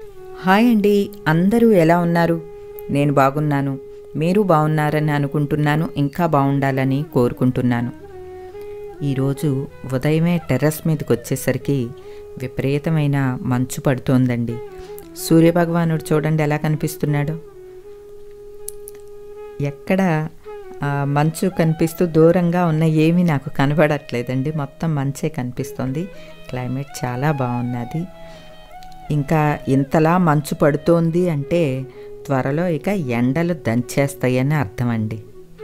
hi అండి అందరూ ఎలా ఉన్నారు నేను బాగున్నాను మీరు బాగున్నారని అనుకుంటున్నాను ఇంకా బాగుండాలని కోరుకుంటున్నాను ఈరోజు ఉదయమే టెర్రస్ మీదకి వచ్చేసరికి విపరీతమైన మంచు పడుతోందండి సూర్యభగవానుడు చూడండి ఎలా కనిపిస్తున్నాడు ఎక్కడ ఆ, మంచు కనిపిస్తూ దూరంగా ఉన్న ఏమీ నాకు కనబడట్లేదండి మొత్తం మంచే కనిపిస్తుంది క్లైమేట్ చాలా బాగున్నది ఇంకా ఇంతలా మంచు పడుతోంది అంటే త్వరలో ఇక ఎండలు దంచేస్తాయని అర్థం అండి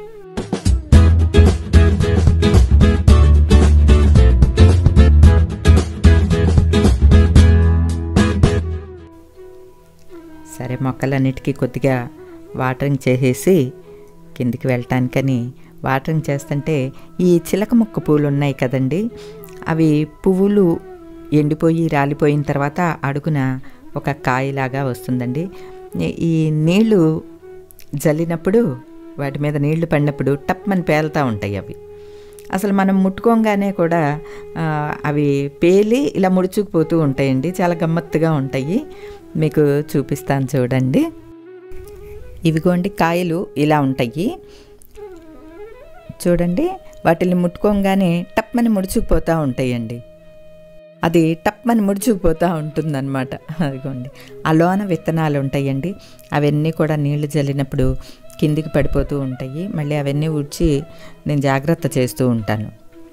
సరే మొక్కలన్నిటికీ కొద్దిగా వాటరింగ్ చేసేసి కిందికి వెళ్ళటానికని వాటరింగ్ చేస్తుంటే ఈ చిలక మొక్క పూలు ఉన్నాయి కదండి అవి పువ్వులు ఎండిపోయి రాలిపోయిన తర్వాత అడుగున ఒక కాయలాగా వస్తుందండి ఈ- ఈ నీళ్లు జల్లినప్పుడు వాటి మీద నీళ్లు పడినప్పుడు టప్మని పేలుతూ ఉంటాయి అవి అసలు మనం ముట్టుకోగానే కూడా ఆ, అవి పేలి ఇలా ముడుచుకుపోతూ ఉంటాయండి చాలా గమ్మత్తుగా ఉంటాయి మీకు చూపిస్తాను చూడండి ఇవిగోండి కాయలు ఇలా ఉంటాయి చూడండి వాటిని ముట్టుకోగానే టప్మని ముడుచుకుపోతూ ఉంటాయండి అది టప్మని ముడుచుకుపోతూ ఉంటుందన్నమాట అదిగోండి ఆ లోన విత్తనాలు ఉంటాయండి అవన్నీ కూడా నీళ్లు జల్లినప్పుడు కిందికి పడిపోతూ ఉంటాయి మళ్ళీ అవన్నీ ఉడ్చి నేను జాగ్రత్త చేస్తూ ఉంటాను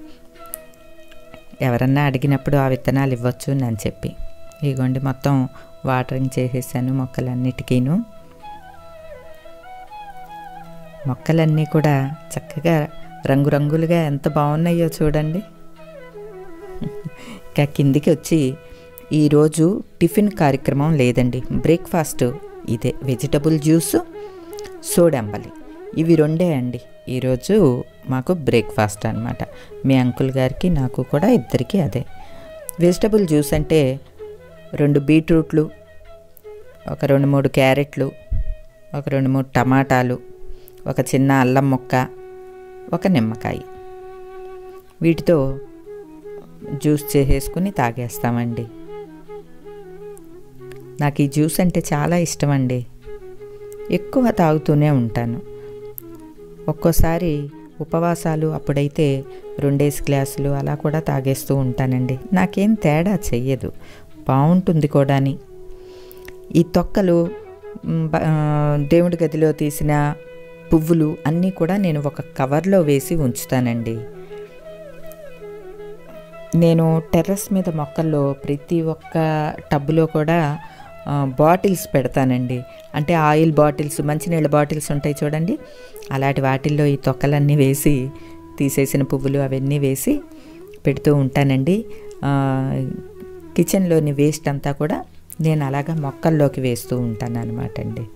ఎవరన్నా అడిగినప్పుడు ఆ విత్తనాలు ఇవ్వచ్చు అని చెప్పి ఇదిగోండి మొత్తం వాటరింగ్ చేసేసాను మొక్కలన్నిటికీను మొక్కలన్నీ కూడా చక్కగా రంగురంగులుగా ఎంత బాగున్నాయో చూడండి ఇంకా కిందికి వచ్చి ఈరోజు టిఫిన్ కార్యక్రమం లేదండి బ్రేక్ఫాస్ట్ ఇదే వెజిటబుల్ జ్యూస్ సోడంబలి ఇవి రెండే అండి ఈరోజు మాకు బ్రేక్ఫాస్ట్ అనమాట మీ అంకుల్ గారికి నాకు కూడా ఇద్దరికి అదే వెజిటబుల్ జ్యూస్ అంటే రెండు బీట్రూట్లు ఒక రెండు మూడు క్యారెట్లు ఒక రెండు మూడు టమాటాలు ఒక చిన్న అల్లం ముక్క ఒక నిమ్మకాయ వీటితో జ్యూస్ చేసేసుకుని తాగేస్తామండి నాకు ఈ జ్యూస్ అంటే చాలా ఇష్టం అండి ఎక్కువ తాగుతూనే ఉంటాను ఒక్కోసారి ఉపవాసాలు అప్పుడైతే రెండేసి గ్లాసులు అలా కూడా తాగేస్తూ ఉంటానండి నాకేం తేడా చెయ్యదు బాగుంటుంది కూడాని ఈ తొక్కలు మ్, బ- ఆ, దేవుడి గదిలో తీసిన పువ్వులు అన్నీ కూడా నేను ఒక కవర్లో వేసి ఉంచుతానండి నేను టెర్రస్ మీద మొక్కల్లో ప్రతి ఒక్క టబ్బులో కూడా ఆ, బాటిల్స్ పెడతానండి అంటే ఆయిల్ బాటిల్స్ మంచినీళ్ళ బాటిల్స్ ఉంటాయి చూడండి అలాంటి వాటిల్లో ఈ తొక్కలన్నీ వేసి తీసేసిన పువ్వులు అవన్నీ వేసి పెడుతూ ఉంటానండి ఆ, కిచెన్లోని వేస్ట్ అంతా కూడా నేను అలాగా మొక్కల్లోకి వేస్తూ ఉంటాను అనమాట అండి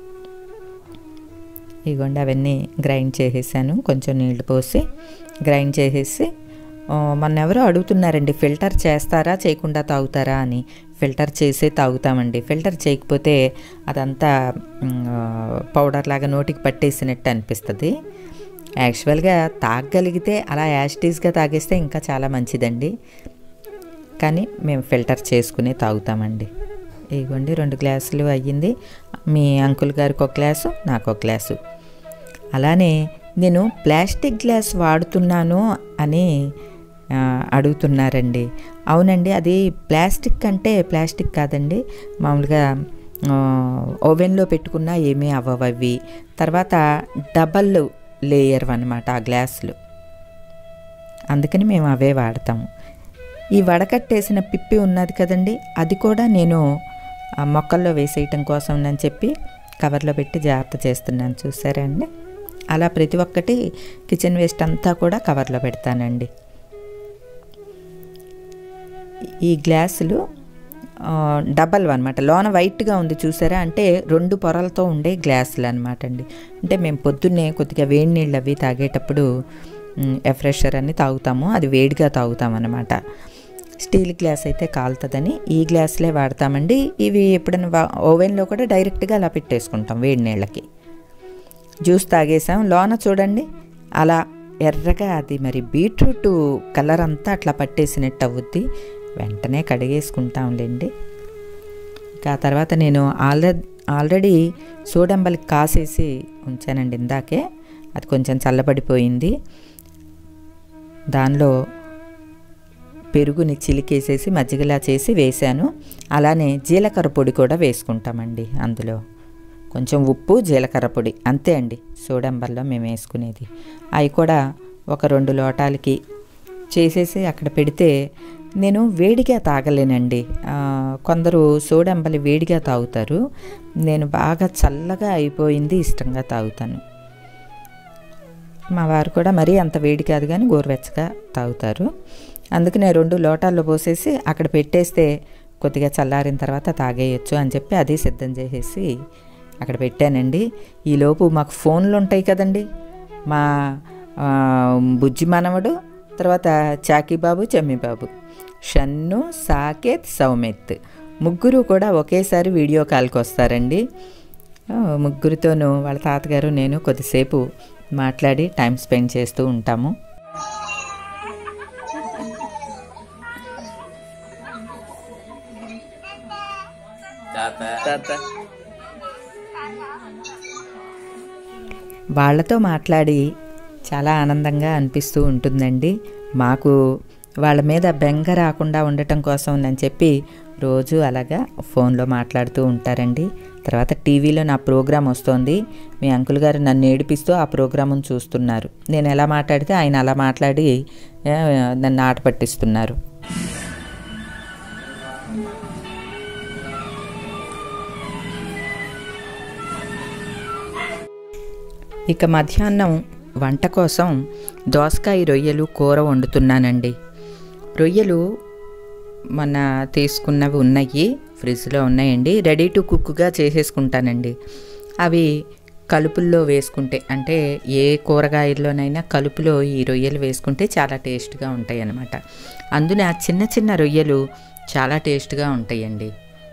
ఇదిగోండి అవన్నీ గ్రైండ్ చేసేసాను కొంచెం నీళ్లు పోసి గ్రైండ్ చేసేసి ఆ, మొన్న ఎవరో అడుగుతున్నారండి ఫిల్టర్ చేస్తారా చేయకుండా తాగుతారా అని ఫిల్టర్ చేసే తాగుతామండి ఫిల్టర్ చేయకపోతే అదంతా మ్, ఆ, పౌడర్ లాగా నోటికి పట్టేసినట్టు అనిపిస్తుంది యాక్చువల్గా తాగగలిగితే అలా యాస్టీస్గా తాగేస్తే ఇంకా చాలా మంచిదండి కానీ మేము ఫిల్టర్ చేసుకుని తాగుతామండి ఇదిగోండి రెండు గ్లాసులు అయ్యింది మీ అంకుల్ గారికి ఒక గ్లాసు నాకు ఒక గ్లాసు అలానే నేను ప్లాస్టిక్ గ్లాస్ వాడుతున్నాను అని ఆ, అడుగుతున్నారండి అవునండి అది ప్లాస్టిక్ అంటే ప్లాస్టిక్ కాదండి మామూలుగా ఆ, ఓవెన్లో పెట్టుకున్నా ఏమీ అవ్వవు అవి తర్వాత డబల్ లేయర్ అనమాట ఆ గ్లాసులు అందుకని మేము అవే వాడతాము ఈ వడకట్టేసిన పిప్పి ఉన్నది కదండి అది కూడా నేను ఆ మొక్కల్లో వేసేయటం కోసం అని చెప్పి కవర్లో పెట్టి జాగ్రత్త చేస్తున్నాను చూసారా అండి అలా ప్రతి ఒక్కటి కిచెన్ వేస్ట్ అంతా కూడా కవర్లో పెడతానండి ఈ గ్లాసులు ఆ, డబల్ అనమాట లోన వైట్గా ఉంది చూసారా అంటే రెండు పొరలతో ఉండే గ్లాసులు అనమాట అండి అంటే మేము పొద్దున్నే కొద్దిగా వేడి నీళ్ళు అవి తాగేటప్పుడు ఎఫ్రెషర్ అని తాగుతాము అది వేడిగా తాగుతాం అనమాట స్టీల్ గ్లాస్ అయితే కాలుతుందని ఈ గ్లాసులే వాడతామండి ఇవి ఎప్పుడైనా వా- ఓవెన్లో కూడా డైరెక్ట్గా అలా పెట్టేసుకుంటాం వేడి నీళ్ళకి జ్యూస్ తాగేసాం లోన చూడండి అలా ఎర్రగా అది మరి బీట్రూట్ కలర్ అంతా అట్లా పట్టేసినట్టు అవుద్ది వెంటనే కడిగేసుకుంటాంలేండి ఇక ఆ తర్వాత నేను ఆల్రెడీ ఆల్రెడీ సోడంబలి కాసేసి ఉంచానండి ఇందాకే అది కొంచెం చల్లబడిపోయింది దానిలో పెరుగుని చిలికేసేసి మజ్జిగలా చేసి వేశాను అలానే జీలకర్ర పొడి కూడా వేసుకుంటామండి అందులో కొంచెం ఉప్పు జీలకర్ర పొడి అంతే అండి సోడంబల్లో మేము వేసుకునేది అవి కూడా ఒక రెండు లోటాలకి చేసేసి అక్కడ పెడితే నేను వేడిగా తాగలేనండి ఆ, కొందరు సోడంబలి వేడిగా తాగుతారు నేను బాగా చల్లగా అయిపోయింది ఇష్టంగా తాగుతాను మా వారు కూడా మరీ అంత వేడి కాదు కానీ గోరువెచ్చగా తాగుతారు అందుకనే రెండు లోటాల్లో పోసేసి అక్కడ పెట్టేస్తే కొద్దిగా చల్లారిన తర్వాత తాగేయచ్చు అని చెప్పి అది సిద్ధం చేసేసి అక్కడ పెట్టానండి ఈలోపు మాకు ఫోన్లు ఉంటాయి కదండి మా ఆ, బుజ్జి మనవడు తర్వాత చాకీబాబు చమ్మిబాబు షన్ను సాకేత్ సౌమెత్ ముగ్గురు కూడా ఒకేసారి వీడియో కాల్కి వస్తారండి ఆ, ముగ్గురితోనూ వాళ్ళ తాతగారు నేను కొద్దిసేపు మాట్లాడి టైం స్పెండ్ చేస్తూ ఉంటాము తాత వాళ్ళతో మాట్లాడి చాలా ఆనందంగా అనిపిస్తూ ఉంటుందండి మాకు వాళ్ళ మీద బెంగ రాకుండా ఉండటం కోసం అని చెప్పి రోజు అలాగా ఫోన్లో మాట్లాడుతూ ఉంటారండి తర్వాత టీవీలో నా ప్రోగ్రాం వస్తోంది మీ అంకుల్ గారు నన్ను ఏడిపిస్తూ ఆ ప్రోగ్రామును చూస్తున్నారు నేను ఎలా మాట్లాడితే ఆయన అలా మాట్లాడి ఆ, నన్ను ఆట పట్టిస్తున్నారు ఇక మధ్యాహ్నం వంట కోసం దోసకాయ రొయ్యలు కూర వండుతున్నానండి రొయ్యలు మన తీసుకున్నవి ఉన్నాయి ఫ్రిడ్జ్లో ఉన్నాయండి రెడీ టు కుక్గా చేసేసుకుంటానండి అవి కలుపుల్లో వేసుకుంటే అంటే ఏ కూరగాయల్లోనైనా కలుపులో ఈ రొయ్యలు వేసుకుంటే చాలా టేస్ట్గా ఉంటాయి అన్నమాట అందున చిన్న చిన్న రొయ్యలు చాలా టేస్ట్గా ఉంటాయండి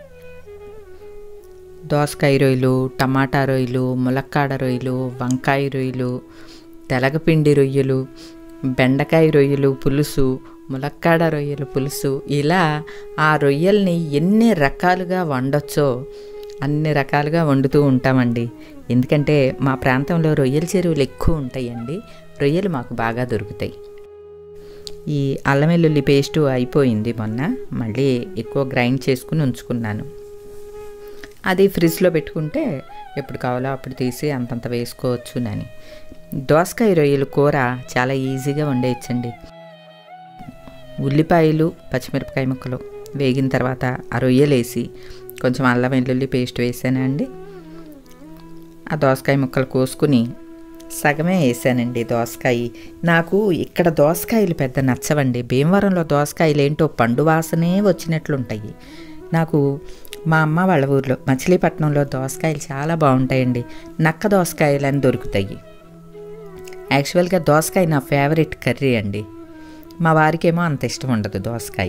దోసకాయ రొయ్యలు టమాటా రొయ్యలు ములక్కాడ రొయ్యలు వంకాయ రొయ్యలు తెలగపిండి రొయ్యలు బెండకాయ రొయ్యలు పులుసు ములక్కాడ రొయ్యలు పులుసు ఇలా ఆ రొయ్యల్ని ఎన్ని రకాలుగా వండొచ్చో అన్ని రకాలుగా వండుతూ ఉంటామండి ఎందుకంటే మా ప్రాంతంలో రొయ్యల చెరువులు ఎక్కువ ఉంటాయండి రొయ్యలు మాకు బాగా దొరుకుతాయి ఈ అల్లం వెల్లుల్లి పేస్టు అయిపోయింది మొన్న మళ్ళీ ఎక్కువ గ్రైండ్ చేసుకుని ఉంచుకున్నాను అది ఫ్రిడ్జ్లో పెట్టుకుంటే ఎప్పుడు కావాలో అప్పుడు తీసి అంతంత వేసుకోవచ్చునని దోసకాయ రొయ్యలు కూర చాలా ఈజీగా వండేయచ్చండి ఉల్లిపాయలు పచ్చిమిరపకాయ ముక్కలు వేగిన తర్వాత ఆ రొయ్యలు వేసి కొంచెం అల్లం వెల్లుల్లి పేస్ట్ వేసానండి ఆ దోసకాయ ముక్కలు కోసుకుని సగమే వేసానండి దోసకాయ నాకు ఇక్కడ దోసకాయలు పెద్ద నచ్చవండి భీమవరంలో దోసకాయలు ఏంటో పండు వాసనే వచ్చినట్లుంటాయి నాకు మా అమ్మ వాళ్ళ ఊర్లో మచిలీపట్నంలో దోసకాయలు చాలా బాగుంటాయండి నక్క దోసకాయలు అని దొరుకుతాయి యాక్చువల్గా దోసకాయ నా ఫేవరెట్ కర్రీ అండి మా వారికేమో అంత ఇష్టం ఉండదు దోసకాయ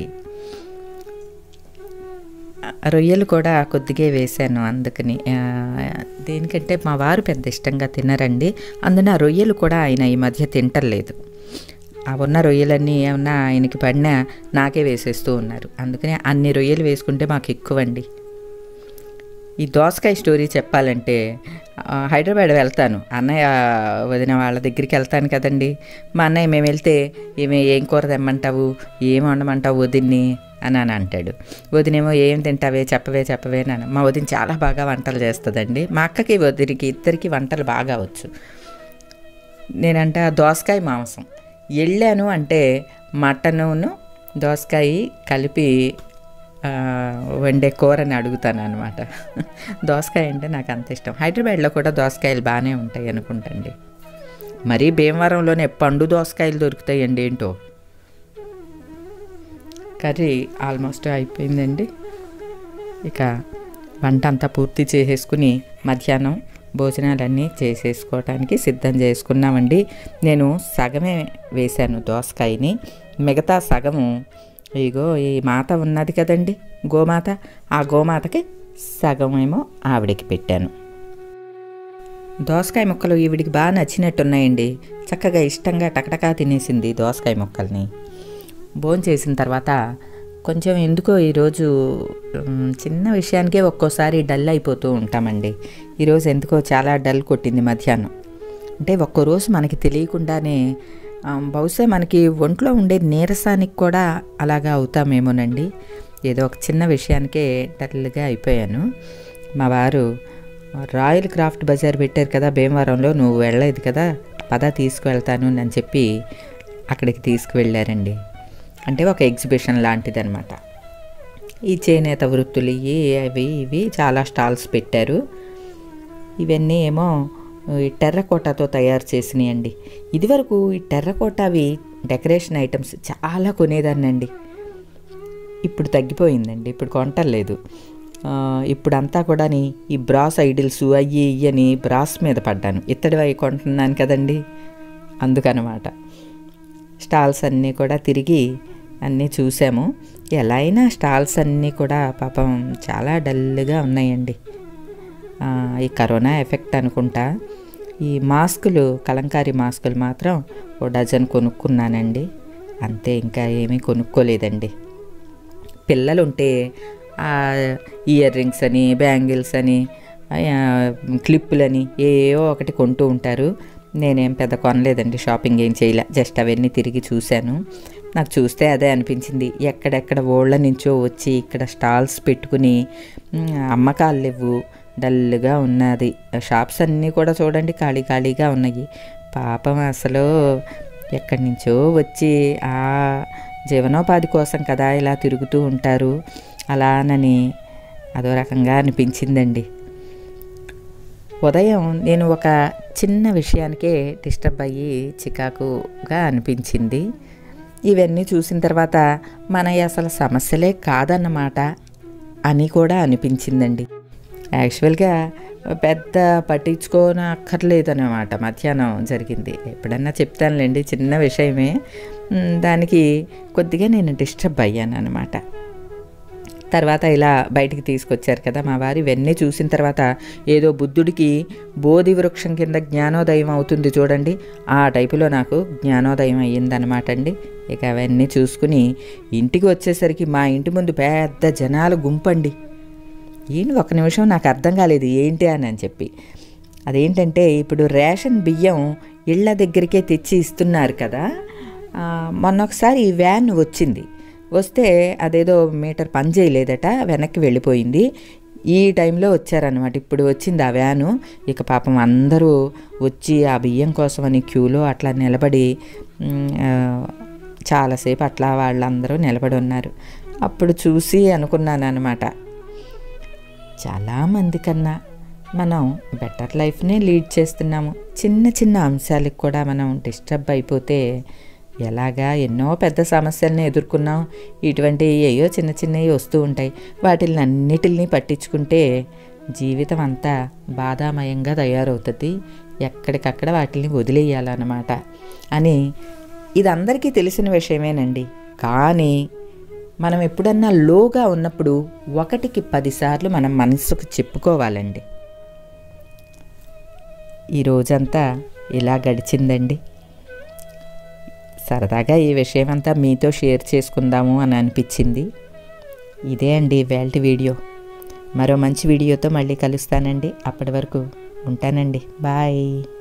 రొయ్యలు కూడా కొద్దిగా వేశాను అందుకని ఆ, దేనికంటే మా వారు పెద్ద ఇష్టంగా తినరండి అందున ఆ రొయ్యలు కూడా ఆయన ఈ మధ్య తింటలేదు ఆ ఉన్న రొయ్యలన్నీ ఏమన్నా ఆయనకి పడినా నాకే వేసేస్తూ ఉన్నారు అందుకని అన్ని రొయ్యలు వేసుకుంటే మాకు ఎక్కువండి ఈ దోసకాయ స్టోరీ చెప్పాలంటే ఆ, హైదరాబాద్ వెళ్తాను అన్నయ్య వదిన వాళ్ళ దగ్గరికి వెళ్తాను కదండి మా అన్నయ్య మేము వెళ్తే ఏమే ఏం కూర తెమ్మంటావు ఏం వండమంటావు వదిన్ని అని అని అంటాడు వదినేమో ఏం తింటావే చెప్పవే చెప్పవే అని మా వదిన చాలా బాగా వంటలు చేస్తుందండి మా అక్కకి వదినికి ఇద్దరికి వంటలు బాగా వచ్చు నేనంట దోసకాయ మాంసం వెళ్ళాను అంటే మటనును దోసకాయ కలిపి ఆ, వండే కూరని అడుగుతాను అనమాట దోసకాయ అంటే నాకు అంత ఇష్టం హైదరాబాద్లో కూడా దోసకాయలు బాగానే ఉంటాయి అనుకుంటండి మరీ భీమవరంలోనే పండు దోసకాయలు దొరుకుతాయండి ఏంటో కర్రీ ఆల్మోస్ట్ అయిపోయిందండి ఇక వంట అంతా పూర్తి చేసేసుకుని మధ్యాహ్నం భోజనాలన్నీ చేసేసుకోవటానికి సిద్ధం చేసుకున్నామండి నేను సగమే వేశాను దోసకాయని మిగతా సగము ఇగో ఈ మాత ఉన్నది కదండి గోమాత ఆ గోమాతకి సగం ఏమో ఆవిడకి పెట్టాను దోసకాయ ముక్కలు ఈవిడికి బాగా నచ్చినట్టున్నాయండి చక్కగా ఇష్టంగా టకటకా తినేసింది దోసకాయ ముక్కల్ని భోంచేసిన తర్వాత కొంచెం ఎందుకో ఈరోజు మ్, చిన్న విషయానికే ఒక్కోసారి డల్ అయిపోతూ ఉంటామండి ఈరోజు ఎందుకో చాలా డల్ కొట్టింది మధ్యాహ్నం అంటే ఒక్కో రోజు మనకి తెలియకుండానే ఆ, బహుశా మనకి ఒంట్లో ఉండే నీరసానికి కూడా అలాగా అవుతామేమోనండి ఏదో ఒక చిన్న విషయానికే డల్గా అయిపోయాను మా వారు రాయల్ క్రాఫ్ట్ బజార్ పెట్టారు కదా భీమవరంలో నువ్వు వెళ్ళలేదు కదా పద తీసుకువెళ్తాను అని చెప్పి అక్కడికి తీసుకువెళ్ళారండి అంటే ఒక ఎగ్జిబిషన్ లాంటిదన్నమాట ఈ చేనేత వృత్తులు ఇవి అవి ఇవి చాలా స్టాల్స్ పెట్టారు ఇవన్నీ ఏమో ఈ టెర్రకోటాతో తయారు చేసినాయి అండి ఇదివరకు ఈ టెర్రకోటావి డెకరేషన్ ఐటమ్స్ చాలా కొనేదాన్నండి ఇప్పుడు తగ్గిపోయిందండి ఇప్పుడు కొంటలేదు ఆ, ఇప్పుడంతా కూడా ఈ బ్రాస్ ఐడిల్స్ అయ్యి ఇయ్యి అని బ్రాస్ మీద పడ్డాను ఇత్తడి అవి కొంటున్నాను కదండి అందుకనమాట స్టాల్స్ అన్నీ కూడా తిరిగి అన్నీ చూసాము ఎలా అయినా స్టాల్స్ అన్నీ కూడా పాపం చాలా డల్గా ఉన్నాయండి ఆ, ఈ కరోనా ఎఫెక్ట్ అనుకుంటా ఈ మాస్కులు కలంకారీ మాస్కులు మాత్రం ఓ డజన్ కొనుక్కున్నానండి అంతే ఇంకా ఏమీ కొనుక్కోలేదండి పిల్లలు ఉంటే ఆ ఇయర్ రింగ్స్ అని బ్యాంగిల్స్ అని ఆ, క్లిప్పులని ఏవో ఒకటి కొంటూ ఉంటారు నేనేం పెద్ద కొనలేదండి షాపింగ్ ఏం చేయలే జస్ట్ అవన్నీ తిరిగి చూశాను నాకు చూస్తే అదే అనిపించింది ఎక్కడెక్కడ ఓళ్ళ నుంచో వచ్చి ఇక్కడ స్టాల్స్ పెట్టుకుని మ్, అమ్మకాలు లేవు డల్గా ఉన్నది షాప్స్ అన్నీ కూడా చూడండి ఖాళీ ఖాళీగా ఉన్నాయి పాపం అసలు ఎక్కడి నుంచో వచ్చి ఆ జీవనోపాధి కోసం కదా ఇలా తిరుగుతూ ఉంటారు అలానని అదో రకంగా అనిపించిందండి ఉదయం నేను ఒక చిన్న విషయానికే డిస్టర్బ్ అయ్యి చికాకుగా అనిపించింది ఇవన్నీ చూసిన తర్వాత మన అసలు సమస్యలే కాదన్నమాట అని కూడా అనిపించిందండి యాక్చువల్గా పెద్ద పట్టించుకోన అక్కర్లేదన్నమాట మధ్యాహ్నం జరిగింది ఎప్పుడన్నా చెప్తానులేండి చిన్న విషయమే మ్, దానికి కొద్దిగా నేను డిస్టర్బ్ అయ్యాను అనమాట తర్వాత ఇలా బయటికి తీసుకొచ్చారు కదా మా వారు ఇవన్నీ చూసిన తర్వాత ఏదో బుద్ధుడికి బోధి వృక్షం కింద జ్ఞానోదయం అవుతుంది చూడండి ఆ టైపులో నాకు జ్ఞానోదయం అయ్యిందనమాట అండి ఇక అవన్నీ చూసుకుని ఇంటికి వచ్చేసరికి మా ఇంటి ముందు పెద్ద జనాల గుంపండి ఏంటి ఒక నిమిషం నాకు అర్థం కాలేదు ఏంటి అని అని చెప్పి అదేంటంటే ఇప్పుడు రేషన్ బియ్యం ఇళ్ళ దగ్గరికే తెచ్చి ఇస్తున్నారు కదా ఆ, మొన్న ఒకసారి ఈ వ్యాన్ వచ్చింది వస్తే అదేదో మీటర్ పని చేయలేదట వెనక్కి వెళ్ళిపోయింది ఈ టైంలో వచ్చారనమాట ఇప్పుడు వచ్చింది ఆ వ్యాను ఇక పాపం అందరూ వచ్చి ఆ బియ్యం కోసమని క్యూలో అట్లా నిలబడి మ్, ఆ, చాలాసేపు అట్లా వాళ్ళందరూ నిలబడి ఉన్నారు అప్పుడు చూసి అనుకున్నాను అనమాట చాలామంది కన్నా మనం బెటర్ లైఫ్నే లీడ్ చేస్తున్నాము చిన్న చిన్న అంశాలకు కూడా మనం డిస్టర్బ్ అయిపోతే ఎలాగా ఎన్నో పెద్ద సమస్యల్ని ఎదుర్కొన్నాం ఇటువంటి ఏయో చిన్న చిన్నవి వస్తూ ఉంటాయి వాటిని అన్నిటిని పట్టించుకుంటే జీవితం అంతా బాధామయంగా తయారవుతుంది ఎక్కడికక్కడ వాటిని వదిలేయాలన్నమాట అని ఇది అందరికీ తెలిసిన విషయమేనండి కానీ మనం ఎప్పుడన్నా లోగా ఉన్నప్పుడు ఒకటికి పదిసార్లు మనం మనసుకు చెప్పుకోవాలండి ఈ రోజంతా ఇలా గడిచిందండి సరదాగా ఈ విషయం అంతా మీతో షేర్ చేసుకుందాము అని అనిపించింది ఇదే అండి వేల్టి వీడియో మరో మంచి వీడియోతో మళ్ళీ కలుస్తానండి అప్పటి వరకు ఉంటానండి బాయ్